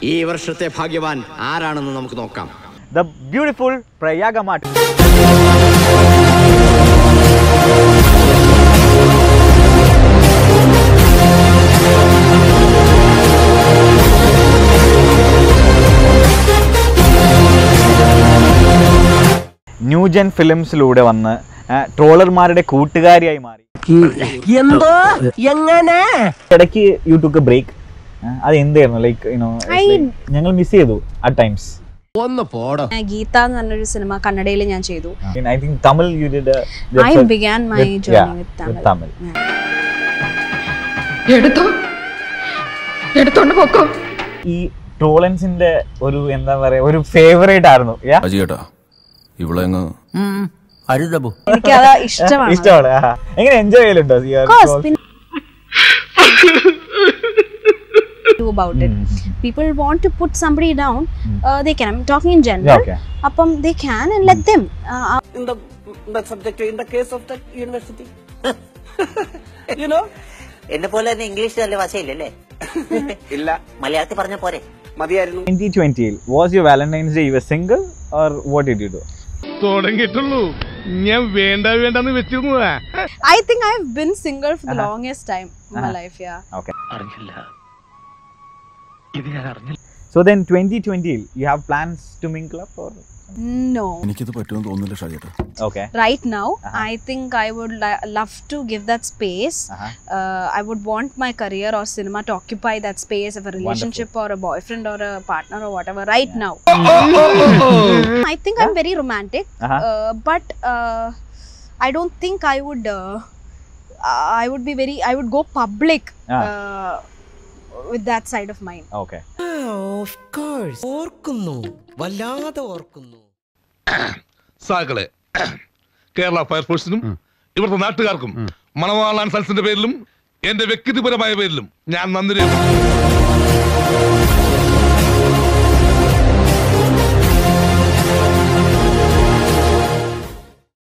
ഈ വർഷത്തെ ഭാഗ്യവാൻ ആരാണെന്ന് നമുക്ക് നോക്കാം ദ ബ്യൂട്ടിഫുൾ പ്രയാഗമാട്ട് ന്യൂജൻ ഫിലിംസിലൂടെ വന്ന് ആ, ട്രോളർമാരുടെ കൂട്ടുകാരിയായി മാറി എന്തോ എങ്ങനെ ഇടയ്ക്ക് യു ടുക്ക് ബ്രേക്ക് അത് എന്തായിരുന്നു ലൈക്ക് യുനോ ഞങ്ങൾ മിസ് ചെയ്തു അറ്റ് ടൈംസ് ഒന്ന് പോടോ ഗീത എന്ന് പറഞ്ഞൊരു സിനിമ കന്നഡയിൽ ഞാൻ ചെയ്തു I think Tamil you did I began my journey with Tamil Tamil എടുത്തോ എടുത്തോണ്ട് പൊക്കോ ഈ ട്രോളൻസിന്റെ ഒരു എന്താ പറയാ ഒരു ഫേവറേറ്റ് ആയിരുന്നു yeah? അജിയേട്ടാ ഇവിടെ അങ്ങ് അരുതബു എനിക്ക് അത് ഇഷ്ടമാണ് ഇഷ്ടമാണ് ആ. എങ്ങനെ എൻജോയ് ചെയ്യലുണ്ടോ ഈ ഒരു Of course, troll? പിന്നെ do about it. People want to put somebody down, uh, they can. I'm talking in Yeah, general. okay. അപ്പം they can and let them. Uh, in the, the subject in the case of the university you know എന്നെ പോലെ തന്നെ English നല്ല ഭാഷയില്ലല്ലേ ഇല്ല മലയാളത്തിൽ പറഞ്ഞ പോരെ മതിയായിരുന്നു 2020 was your valentine's day you were single or what did you do തുടങ്ങിയിട്ടുള്ളൂ ഞാൻ വേണ്ട വേണ്ടെന്ന് വെച്ചിരുന്നതാ I think I've been single for the longest time in my life. Yeah. okay so then 2020 you have plans to mingle up or No. എനിക്കിത് പറ്റുമെന്ന് തോന്നുന്നില്ല ഷാജിയേട്ടാ okay Right now, I think I would li- love to give that space. Uh-huh. Uh, I would want my career or cinema to occupy that space of a relationship or a boyfriend or a partner or whatever right now. I think I'm very romantic, Uh-huh. uh, but uh, I don't think I would. Uh, I would be very. I would go public Ah. uh, with that side of mine. okay of course ഓർക്കുന്നു വല്ലാതെ ഓർക്കുന്നു സാക്കളെ കേരള ഫയർഫോഴ്സിനും ഇവിടുത്തെ നാട്ടുകാർക്കും മണവാളാൻ സൽസിന്റെ പേരിലും എന്റെ വ്യക്തിപരമായ പേരിലും ഞാൻ നന്ദി രേഖപ്പെടുത്തുന്നു